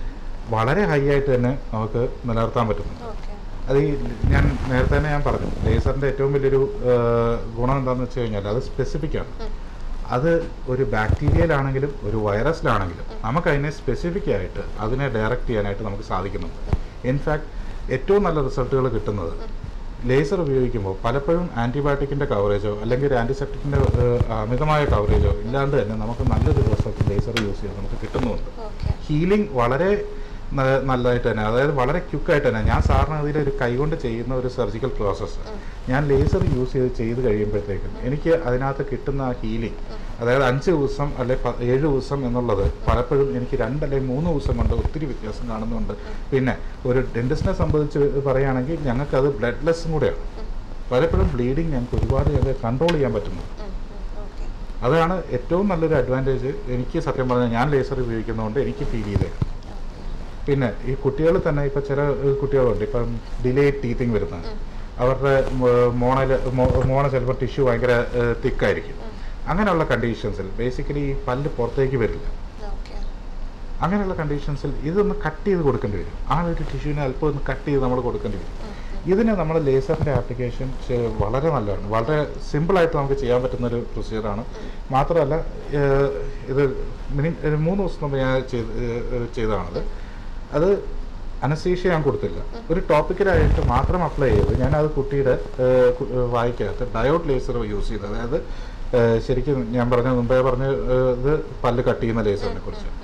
വളരെ ഹൈ ആയിട്ട് തന്നെ നമുക്ക് നിലനിർത്താൻ പറ്റുന്നുണ്ട് ഓക്കെ അത് ഈ ഞാൻ നേരത്തെ തന്നെ ഞാൻ പറഞ്ഞു ലേസറിൻ്റെ ഏറ്റവും വലിയൊരു ആഹ്, ഗുണം എന്താണെന്ന് വെച്ച് കഴിഞ്ഞാൽ അത് സ്പെസിഫിക് ആണ് അത് ഒരു ബാക്ടീരിയയിലാണെങ്കിലും ഒരു വൈറസിലാണെങ്കിലും നമുക്ക് അതിനെ സ്പെസിഫിക് ആയിട്ട് അതിനെ ഡയറക്റ്റ് ചെയ്യാനായിട്ട് നമുക്ക് സാധിക്കുന്നുണ്ട് ഇൻഫാക്ട് ഏറ്റവും നല്ല റിസൾട്ടുകൾ കിട്ടുന്നത് ലേസർ ഉപയോഗിക്കുമ്പോൾ പലപ്പോഴും ആൻറ്റിബയോട്ടിക്കിൻ്റെ കവറേജോ അല്ലെങ്കിൽ ഒരു ആൻറ്റിസെപ്റ്റിക്കിൻ്റെ അമിതമായ കവറേജോ ഇല്ലാണ്ട് തന്നെ നമുക്ക് നല്ലൊരു റിസൾട്ട് ലേസർ യൂസ് ചെയ്ത് നമുക്ക് കിട്ടുന്നുമുണ്ട് ഓക്കെ ഹീലിംഗ് വളരെ ന- നല്ലതായിട്ട് തന്നെ അതായത് വളരെ ക്വിക്കായിട്ട് തന്നെ ഞാൻ സാറിന് അതിൽ ഒരു കൈകൊണ്ട് ചെയ്യുന്ന ഒരു സർജിക്കൽ പ്രോസസ്സ് ഞാൻ ലേസർ യൂസ് ചെയ്ത് ചെയ്ത് കഴിയുമ്പോഴത്തേക്കും എനിക്ക് അതിനകത്ത് കിട്ടുന്ന ആ ഹീലിംഗ് അതായത് അഞ്ച് ദിവസം അല്ലെ പ- ഏഴ് ദിവസം എന്നുള്ളത് പലപ്പോഴും എനിക്ക് രണ്ട് അല്ലെങ്കിൽ മൂന്ന് ദിവസം കൊണ്ട് ഒത്തിരി വ്യത്യാസം കാണുന്നുണ്ട് പിന്നെ ഒരു ഡെന്റിസ്റ്റിനെ സംബന്ധിച്ച് പറയുകയാണെങ്കിൽ ഞങ്ങൾക്ക് അത് ബ്ലഡ് ലെസ്സും കൂടെയാണ് പലപ്പോഴും ബ്ലീഡിങ് ഞങ്ങൾക്ക് ഒരുപാട് കൺട്രോൾ ചെയ്യാൻ പറ്റുന്നു ഓക്കെ അതാണ് ഏറ്റവും നല്ലൊരു അഡ്വാൻറ്റേജ് എനിക്ക് സത്യം പറഞ്ഞാൽ ഞാൻ ലേസർ ഉപയോഗിക്കുന്നതുകൊണ്ട് എനിക്ക് ഫീൽ ചെയ്തേക്കാം പിന്നെ ഈ കുട്ടികൾ തന്നെ ഇപ്പം ചില ഏഹ്, കുട്ടികളുണ്ട് ഇപ്പം ഡിലേ ടീത്തിങ് വരുന്നത് അവരുടെ മോണയിൽ മോണ ചിലപ്പോൾ ടിഷ്യൂ ഭയങ്കര തിക്കായിരിക്കും അങ്ങനെയുള്ള കണ്ടീഷൻസിൽ ബേസിക്കലി ഈ പല്ല് പുറത്തേക്ക് വരില്ല ഓക്കെ അങ്ങനെയുള്ള കണ്ടീഷൻസിൽ ഇതൊന്ന് കട്ട് ചെയ്ത് കൊടുക്കേണ്ടി വരും ആ ഒരു ടിഷ്യൂവിനെ അല്പം ഒന്ന് കട്ട് ചെയ്ത് നമ്മൾ കൊടുക്കേണ്ടി വരും ഇതിന് നമ്മൾ ലേസറിൻ്റെ ആപ്ലിക്കേഷൻ വളരെ നല്ലതാണ് വളരെ സിമ്പിളായിട്ട് നമുക്ക് ചെയ്യാൻ പറ്റുന്ന ഒരു പ്രൊസീജിയറാണ് മാത്രമല്ല ഏഹ്, ഇത് മിനി ഒരു മൂന്ന് ദിവസം മുമ്പ് ഞാൻ ചെയ്ത് ഏഹ്, ചെയ്തതാണത് അത് അനസ്തീഷ്യ ഞാൻ കൊടുത്തില്ല ഒരു ടോപ്പിക്കലായിട്ട് മാത്രം അപ്ലൈ ചെയ്ത് ഞാനത് കുട്ടിയുടെ ഏഹ്, കു- ഏഹ്, വായിക്കകത്ത് ഡയോഡ് ലേസർ യൂസ് ചെയ്ത് അതായത് ഏഹ്, ശരിക്കും ഞാൻ പറഞ്ഞ മുമ്പേ പറഞ്ഞ ഏഹ്, ഇത് പല്ല് കട്ട് ചെയ്യുന്ന ലേസറിനെ കുറിച്ച്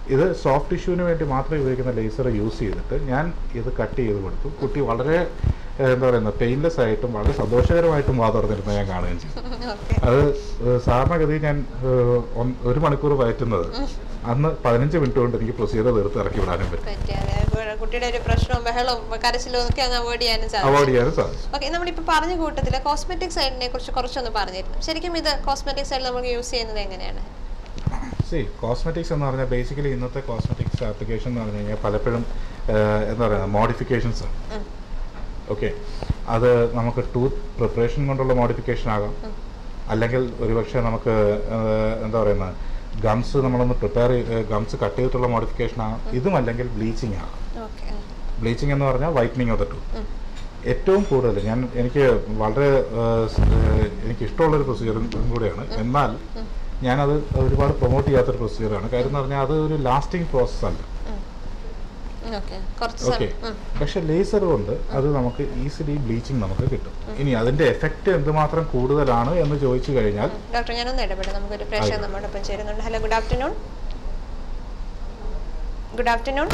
ഇത് സോഫ്റ്റ് ടിഷ്യൂവിന് വേണ്ടി മാത്രം ഉപയോഗിക്കുന്ന ലേസർ യൂസ് ചെയ്തിട്ട് ഞാൻ ഇത് കട്ട് ചെയ്ത് കൊടുത്തു കുട്ടി വളരെ ഏഹ്, എന്താ പറയുന്നത് പെയിൻലെസ് ആയിട്ടും വളരെ സന്തോഷകരമായിട്ടും വാതർന്നിരുന്ന ഞാൻ കാണുകയും ചെയ്തു ഓക്കെ അത് ഏഹ്, സാധാരണഗതി ഞാൻ ഏഹ്, ഒന്ന്- ഒരു മണിക്കൂർ വയറ്റുന്നത് അന്ന് പതിനഞ്ച് മിനിറ്റ് കൊണ്ട് എനിക്ക് പ്രൊസീജിയർ തീർത്ത് ഇറക്കി വിടാനും പറ്റും പറ്റിയാതെ കുട്ടിയുടെ ഒരു പ്രശ്നവും ബഹളവും കരച്ചിലും ഒക്കെ അങ്ങ് അവോയ്ഡ് ചെയ്യാനും അവോയ്ഡ് സാധിക്കും ചെയ്യാനും സാധിച്ചു ഓക്കെ നമ്മളിപ്പോൾ പറഞ്ഞ കൂട്ടത്തിൽ കോസ്മെറ്റിക് സൈഡിനെ കുറിച്ച് കുറച്ചൊന്ന് പറഞ്ഞിരുന്നു ശരിക്കും ഇത് കോസ്മെറ്റിക് സൈഡിൽ നമുക്ക് യൂസ് ചെയ്യുന്നത് എങ്ങനെയാണ് സി കോസ്മെറ്റിക്സ് എന്ന് പറഞ്ഞാൽ ബേസിക്കലി ഇന്നത്തെ കോസ്മെറ്റിക്സ് ആപ്ലിക്കേഷൻ എന്ന് പറഞ്ഞു കഴിഞ്ഞാൽ പലപ്പോഴും ഏഹ്, എന്താ പറയുക മോഡിഫിക്കേഷൻസ് ആണ് ഉം. ഓക്കെ അത് നമുക്ക് ടൂത്ത് പ്രിപ്പറേഷൻ കൊണ്ടുള്ള മോഡിഫിക്കേഷൻ ആകാം അല്ലെങ്കിൽ ഒരുപക്ഷെ നമുക്ക് ഏഹ്, എന്താ പറയുന്നത് ഗംസ് നമ്മളൊന്ന് പ്രിപ്പയർ ഗംസ് കട്ട് ചെയ്തിട്ടുള്ള മോഡിഫിക്കേഷൻ ആകാം ഇതും അല്ലെങ്കിൽ ബ്ലീച്ചിങ് ആകാം ഓക്കെ ബ്ലീച്ചിങ് എന്ന് പറഞ്ഞാൽ വൈറ്റനിങ് ഓഫ് ദ ടൂത്ത് ഏറ്റവും കൂടുതൽ ഞാൻ എനിക്ക് വളരെ ഏഹ്, സ്- ഏഹ്, എനിക്ക് ഇഷ്ടമുള്ളൊരു പ്രൊസീജിയറും കൂടിയാണ് എന്നാൽ ഞാനത് ഒരുപാട് പ്രൊമോട്ട് ചെയ്യാത്തൊരു പ്രൊസീജിയറാണ് കാര്യം എന്ന് പറഞ്ഞാൽ അത് ഒരു ലാസ്റ്റിംഗ് പ്രോസസ്സ് അല്ല ഓക്കെ കുറച്ച് ഓക്കെ സമയം ഉം. പക്ഷെ ലേസർ കൊണ്ട് അത് നമുക്ക് ഈസിലി ബ്ലീച്ചിങ് നമുക്ക് കിട്ടും ഇനി അതിന്റെ എഫക്റ്റ് എന്തുമാത്രം കൂടുതലാണ് എന്ന് ചോദിച്ചു കഴിഞ്ഞാൽ ഡോക്ടർ ഞാനൊന്ന് ഇടപെടാം നമുക്കൊരു പ്രേക്ഷകൻ ആയിക്കോട്ടെ. നമ്മോടൊപ്പം ചേരുന്നുണ്ട് hello good afternoon good afternoon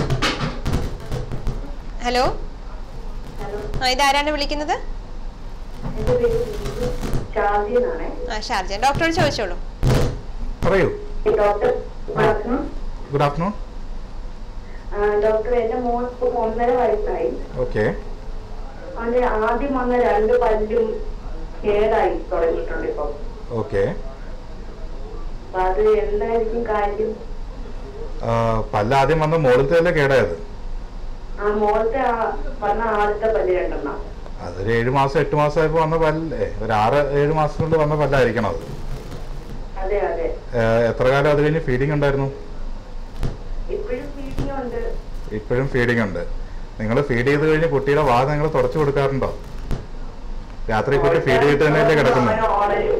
hello ആ ഇതാരാണ് വിളിക്കുന്നത് എൻ്റെ പേര് ഷാജി എന്നാണ് ആ ഷാർജ ഡോക്ടറോട് ചോദിച്ചോളൂ പറയൂ ഡോക്ടർ പറഞ്ഞു ഗുഡ് ആഫ്റ്റർനൂൺ ഡോക്ടർ എന്റെ മോൻ ഇപ്പൊ ഒന്നര വയസ്സായി ഓക്കെ അവന്റെ ആദ്യം വന്ന രണ്ട് പല്ലും കേടായി തുടങ്ങിയിട്ടുണ്ട് ഇപ്പൊ ഓക്കെ അപ്പൊ അത് എന്തായിരിക്കും കാര്യം പല്ല ആദ്യം വന്ന മുകളിലത്തെ കേടായത് ആ മോളത്തെ ആ വന്ന ആദ്യത്തെ പല്ല് രണ്ടെണ്ണം അതൊരു ഏഴ് മാസം എട്ട് മാസമായപ്പോൾ വന്ന പല്ലേ ഒരു ആറ് ഏഴ് മാസം കൊണ്ട് വന്ന പല്ലായിരിക്കണം അത് അതെ അതെ ഏഹ്, എത്ര കാലം അത് കഴിഞ്ഞ് ഫീഡിങ് ഉണ്ടായിരുന്നു ഇപ്പോഴും ഫീഡിങ് ഉണ്ട് ഇപ്പോഴും ഫീഡിങ് ഉണ്ട് നിങ്ങൾ ഫീഡ് ചെയ്ത് കഴിഞ്ഞ് കുട്ടിയുടെ വാ നിങ്ങൾ തുടച്ചു കൊടുക്കാറുണ്ടോ രാത്രി കുട്ടി ഫീഡ് ചെയ്തിട്ട് തന്നെയല്ലേ കിടക്കുന്നത് അവന് ഓടലും.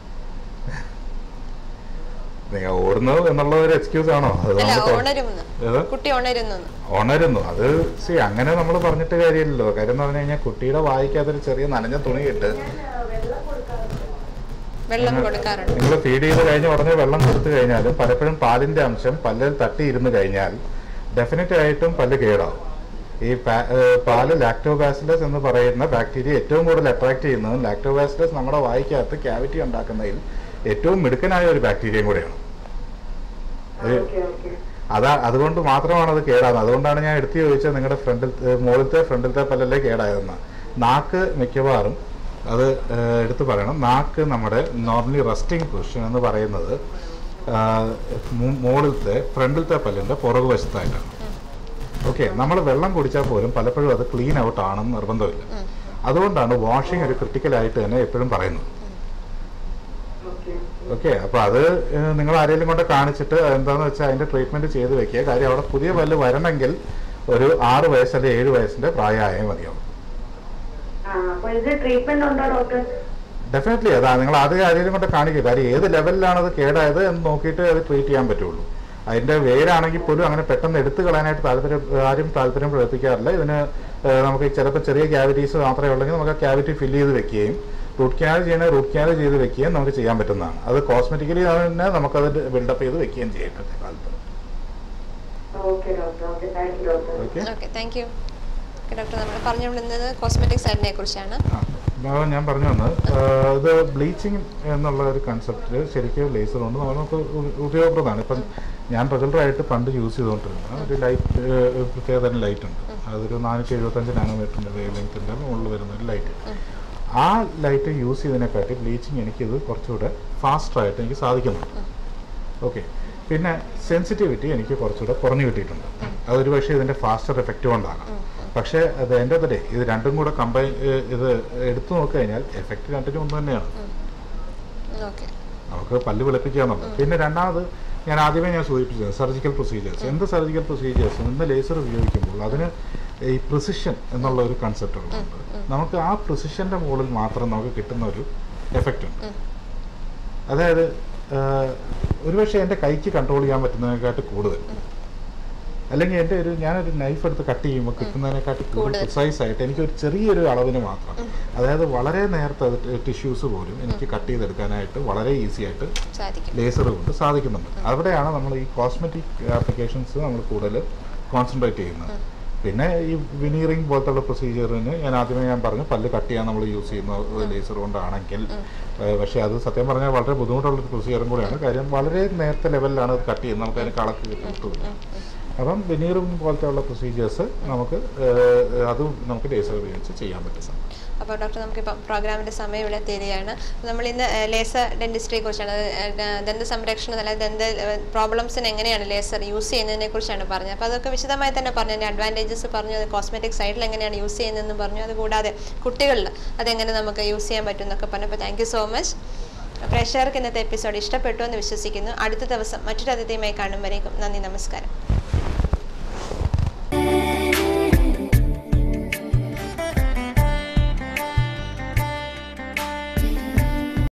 നിങ്ങൾ ഓടുന്നത് എന്നുള്ള ഒരു എക്സ്ക്യൂസ് ആണോ അത് അല്ല നമ്മൾ തൊ- ഉണരുമെന്ന് ഏത്? കുട്ടി ഉണരുന്നു ഉണരുന്നു അത് സി അങ്ങനെ നമ്മൾ പറഞ്ഞിട്ട് കാര്യമില്ലല്ലോ കാര്യം എന്ന് പറഞ്ഞു കഴിഞ്ഞാൽ കുട്ടിയുടെ വായിക്കകത്തൊരു ചെറിയ നനഞ്ഞ തുണി ഇട്ട് ഞാൻ ആ, വെള്ളം കൊടുക്കാറുണ്ട് വെള്ളം കൊടുക്കാറുണ്ട് നിങ്ങൾ ഫീഡ് ചെയ്ത് കഴിഞ്ഞ് ഉടനെ വെള്ളം കൊടുത്തു കഴിഞ്ഞാലും പലപ്പോഴും പാലിന്റെ അംശം പല്ലിൽ തട്ടിയിരുന്ന് കഴിഞ്ഞാൽ ഡെഫിനറ്റ് ആയിട്ടും പല്ല് കേടാവും ഈ പാ- ഏഹ് പാല് ലാക്ടോബാസിലസ് എന്ന് പറയുന്ന ബാക്ടീരിയ ഏറ്റവും കൂടുതൽ അട്രാക്ട് ചെയ്യുന്നതും ലാക്ടോബാസിലസ് നമ്മുടെ വായിക്കകത്ത് ക്യാവിറ്റി ഉണ്ടാക്കുന്നതിൽ ഏറ്റവും മിടുക്കനായ ഒരു ബാക്ടീരിയയും കൂടെയാണ് ഏഹ് ഓക്കെ ഓക്കെ അതാ അതുകൊണ്ട് മാത്രമാണ് അത് കേടാകുന്നത് അതുകൊണ്ടാണ് ഞാൻ എടുത്തു ചോദിച്ചത് നിങ്ങളുടെ ഫ്രണ്ടിൽ മുകളിലത്തെ ഫ്രണ്ടിലത്തെ പല്ലല്ലേ കേടായതെന്ന് നാക്ക് മിക്കവാറും അത് ഏഹ്, എടുത്തു പറയണം നാക്ക് നമ്മുടെ നോർമലി റെസ്റ്റിംഗ് പൊസിഷൻ എന്ന് പറയുന്നത് ആഹ്, മു- മുകളിലത്തെ ഫ്രണ്ടിലത്തെ പല്ലിൻ്റെ പുറകുവശത്തായിട്ടാണ് ഓക്കെ നമ്മൾ വെള്ളം കുടിച്ചാൽ പോലും പലപ്പോഴും അത് ക്ലീൻ ഔട്ട് ആണെന്ന് നിർബന്ധമില്ല അതുകൊണ്ടാണ് വാഷിംഗ് ഒരു ക്രിട്ടിക്കലായിട്ട് തന്നെ എപ്പോഴും പറയുന്നത് ഓക്കെ ഓക്കെ അപ്പോൾ അത് ഏഹ്, നിങ്ങൾ ആരെങ്കിലും കൊണ്ട് കാണിച്ചിട്ട് എന്താന്ന് വെച്ചാൽ അതിന്റെ ട്രീറ്റ്മെന്റ് ചെയ്ത് വെക്കുക കാര്യം അവിടെ പുതിയ പല്ല് വരണമെങ്കിൽ ഒരു ആറ് വയസ്സ് അല്ലെങ്കിൽ ഏഴ് വയസ്സിന്റെ പ്രായമായേ മതിയാവും ആ അപ്പൊ ഇത് ട്രീറ്റ്മെന്റ് ഉണ്ടോ ഡോക്ടർ ഡെഫിനറ്റ്ലി അതാ നിങ്ങൾ ആദ്യം ആരെങ്കിലും കൊണ്ട് കാണിക്കുക കാര്യം ഏത് ലെവലിലാണ് അത് കേടായത് എന്ന് നോക്കിയിട്ട് അത് ട്രീറ്റ് ചെയ്യാൻ പറ്റുള്ളൂ അതിന്റെ വേരാണെങ്കിൽ പോലും അങ്ങനെ പെട്ടെന്ന് എടുത്തു കളയാനായിട്ട് താല്പര്യം ആരും താല്പര്യം പ്രകടിപ്പിക്കാറില്ല ഇതിന് ഏഹ്, നമുക്ക് ചിലപ്പോൾ ചെറിയ ക്യാവിറ്റീസ് മാത്രമേ ഉള്ളെങ്കിൽ നമുക്ക് ആ ക്യാവിറ്റി ഫില്ല് ചെയ്ത് വെക്കുകയും റൂട്ട് ക്യാനൽ ചെയ്യണ റൂട്ട് ക്യാനൽ ചെയ്ത് വെക്കുകയും നമുക്ക് ചെയ്യാൻ പറ്റുന്നതാണ് അത് കോസ്മെറ്റിക്കലി തന്നെ നമുക്കത് ബിൽഡപ്പ് ചെയ്ത് വെക്കുകയും ചെയ്യും ഇപ്പോഴത്തെ കാലത്ത് okay doctor okay thank you doctor okay okay thank you doctor നമ്മൾ പറഞ്ഞുകൊണ്ടിരുന്നത് കോസ്മെറ്റിക് സൈഡിനെ കുറിച്ചാണ് ആ, അപ്പോൾ ഞാൻ പറഞ്ഞു വന്നത് ആ, ഇത് ബ്ലീച്ചിങ് എന്നുള്ള ഒരു കൺസെപ്റ്റ് ശരിക്കും ലേസർ കൊണ്ട് നമുക്ക് ഉ- ഉപയോഗപ്രദമാണ് ഇപ്പം ഞാൻ റെഗുലറായിട്ട് പണ്ട് യൂസ് ചെയ്തുകൊണ്ടിരുന്ന ഒരു ലൈറ്റ് പ്രത്യേക തരം ലൈറ്റ് ഉണ്ട് അതൊരു നാനൂറ്റി എഴുപത്തഞ്ച് നാനോമീറ്ററിൻ്റെ വേവ് ലെങ്ത്തിൻ്റെ മുകളിൽ വരുന്ന ഒരു ലൈറ്റ് ആ ലൈറ്റ് യൂസ് ചെയ്തതിനെക്കാട്ടി ബ്ലീച്ചിങ് എനിക്കിത് കുറച്ചുകൂടെ ഫാസ്റ്ററായിട്ട് എനിക്ക് സാധിക്കുന്നുണ്ട് ഓക്കെ പിന്നെ സെൻസിറ്റിവിറ്റി എനിക്ക് കുറച്ചുകൂടെ കുറഞ്ഞു കിട്ടിയിട്ടുണ്ട് അതൊരു പക്ഷേ ഇതിൻ്റെ ഫാസ്റ്റർ എഫക്റ്റ് കൊണ്ടാകാം പക്ഷേ അത് എൻ്റെ ഓഫ് ഡേ ഇത് രണ്ടും കൂടെ കമ്പൈൻ ഇത് എടുത്തു നോക്കിക്കഴിഞ്ഞാൽ എഫക്റ്റ് രണ്ടിനും ഒന്ന് തന്നെയാണ് ഓക്കെ നമുക്ക് പല്ല് വെളുപ്പിക്കുക എന്നുള്ളത് പിന്നെ രണ്ടാമത് ഞാൻ ആദ്യമേ ഞാൻ സൂചിപ്പിച്ചത് സർജിക്കൽ പ്രൊസീജിയേഴ്സ് എന്ത് സർജിക്കൽ പ്രൊസീജിയേഴ്സും ഇന്ന് ലേസർ ഉപയോഗിക്കുമ്പോൾ അതിന് ഈ പ്രിസിഷൻ എന്നുള്ള ഒരു കൺസെപ്റ്റ് ഉള്ളതുകൊണ്ട് നമുക്ക് ആ പ്രിസിഷൻ്റെ മുകളിൽ മാത്രം നമുക്ക് കിട്ടുന്ന ഒരു എഫക്റ്റ് ഉണ്ട് അതായത് ആഹ്, ഒരുപക്ഷെ എൻ്റെ കൈക്ക് കൺട്രോൾ ചെയ്യാൻ പറ്റുന്നതിനെക്കാട്ട് കൂടുതൽ അല്ലെങ്കിൽ എൻ്റെ ഒരു ഞാനൊരു നൈഫ് എടുത്ത് കട്ട് ചെയ്യുമ്പോൾ കിട്ടുന്നതിനെക്കാട്ടി കൂടുതൽ കൂടുതൽ. പ്രിസൈസ് ആയിട്ട് എനിക്ക് ഒരു ചെറിയൊരു അളവിന് മാത്രം അതായത് വളരെ നേരത്തെ ടിഷ്യൂസ് പോലും എനിക്ക് കട്ട് ചെയ്തെടുക്കാനായിട്ട് വളരെ ഈസി ആയിട്ട് സാധിക്കും ലേസർ കൊണ്ട് സാധിക്കുന്നുണ്ട് അവിടെയാണ് നമ്മൾ ഈ കോസ്മെറ്റിക് ആപ്ലിക്കേഷൻസ് നമ്മൾ കൂടുതൽ കോൺസെൻട്രേറ്റ് ചെയ്യുന്നത് പിന്നെ ഈ വിനീറിങ് പോലത്തുള്ള പ്രൊസീജിയറിന് ഞാൻ ആദ്യമേ ഞാൻ പറഞ്ഞു പല്ല് കട്ട് ചെയ്യാൻ നമ്മൾ യൂസ് ചെയ്യുന്ന ലേസർ കൊണ്ടാണെങ്കിൽ ഏഹ് പക്ഷേ അത് സത്യം പറഞ്ഞാൽ വളരെ ബുദ്ധിമുട്ടുള്ള ഒരു പ്രൊസീജിയറും കൂടിയാണ് കാര്യം വളരെ നേരത്തെ ലെവലിലാണ് അത് കട്ട് ചെയ്യുന്നത് നമുക്ക് അതിന് കളക്ക് കിട്ടില്ല അപ്പം വിനീറിങ് പോലത്തെ ഉള്ള പ്രൊസീജിയേഴ്സ് നമുക്ക് ഏഹ് അത് നമുക്ക് ലേസർ ഉപയോഗിച്ച് ചെയ്യാൻ പറ്റും അപ്പോൾ ഡോക്ടർ നമുക്കിപ്പം പ്രോഗ്രാമിൻ്റെ സമയം ഇവിടെ തീരുകയാണ് നമ്മൾ ഇന്ന് ലേസർ ഡെന്റിസ്ട്രിയെ കുറിച്ചാണ് അത് ഏഹ് ദന്ത സംരക്ഷണം അല്ലെങ്കിൽ ദന്ത പ്രോബ്ലംസിന് എങ്ങനെയാണ് ലേസർ യൂസ് ചെയ്യുന്നതിനെ കുറിച്ചാണ് പറഞ്ഞത് അപ്പോൾ അതൊക്കെ വിശദമായി തന്നെ പറഞ്ഞു അതിൻ്റെ അഡ്വാൻറ്റേജസ് പറഞ്ഞു അത് കോസ്മെറ്റിക് സൈഡിൽ എങ്ങനെയാണ് യൂസ് ചെയ്യുന്നതെന്ന് പറഞ്ഞു അതുകൂടാതെ കുട്ടികളിൽ അതെങ്ങനെ നമുക്ക് യൂസ് ചെയ്യാൻ പറ്റും എന്നൊക്കെ പറഞ്ഞപ്പോൾ താങ്ക് യു സോ മച്ച് പ്രേക്ഷകർക്ക് ഇന്നത്തെ എപ്പിസോഡ് ഇഷ്ടപ്പെട്ടു എന്ന് വിശ്വസിക്കുന്നു അടുത്ത ദിവസം മറ്റൊരു അതിഥിയുമായി കാണും വരേക്കും നന്ദി നമസ്കാരം